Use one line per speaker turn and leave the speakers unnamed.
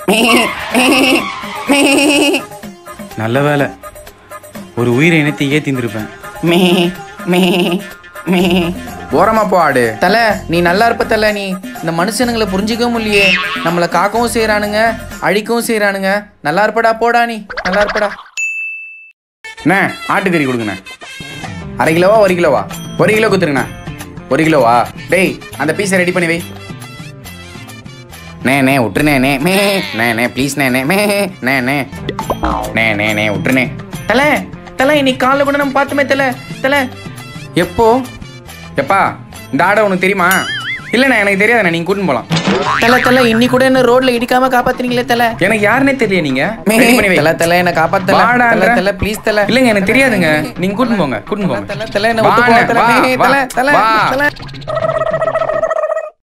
நல்ல வேலை ஒரு உயிரை இனத்தை ஏத்திந்திருப்பேன்
ஓரமா போ ஆடு
தல நீ நல்லா இருப்ப தல நீ இந்த மனுஷனுங்களை புரிஞ்சிக்கவும் இல்லையே நம்மளை காக்கவும் செய்றானுங்க அழிக்கவும் செய்றானுங்க நல்லா இருப்படா போடா நீ நல்லா இருப்படா
அண்ணே ஆட்டுக்கறி கொடுங்கண்ணே அரை கிலோவா ஒரு கிலோவா ஒரு கிலோ குத்துருங்கண்ணா ஒரு கிலோவா டேய் அந்த பீஸை ரெடி பண்ணி வை நே நே விட்டுருனே நே மே நே நே ப்ளீஸ் நே நே மே நே நே நே நே நே விட்டுருனே
தல தல இன்னைக்கு காலைல கூட நம்ம பார்த்துமே தல தல
எப்போ எப்பா இந்த ஆடை உனக்கு தெரியுமா இல்லைண்ணே எனக்கு தெரியாதுண்ணே நீங்கள் கூட்டின்னு போகலாம்
தல தல இன்னி கூட என்ன ரோட்ல இடிக்காம காப்பாத்துறீங்களே தல
எனக்கு யாருன்னே தெரியல நீங்க Ready பண்ணி வை.
தல தல என்ன காப்பாத்தல
வாடா,
தல
அந்த-
தல ப்ளீஸ் தல
இல்லைங்க எனக்கு தெரியாதுங்க நீங்க கூட்டின்னு போங்க கூட்டின்னு போங்க
தல தல என்ன விட்டு
வாண்ணே,
போ தல
வா,
மே,
வா,
தல தல
வா.
தல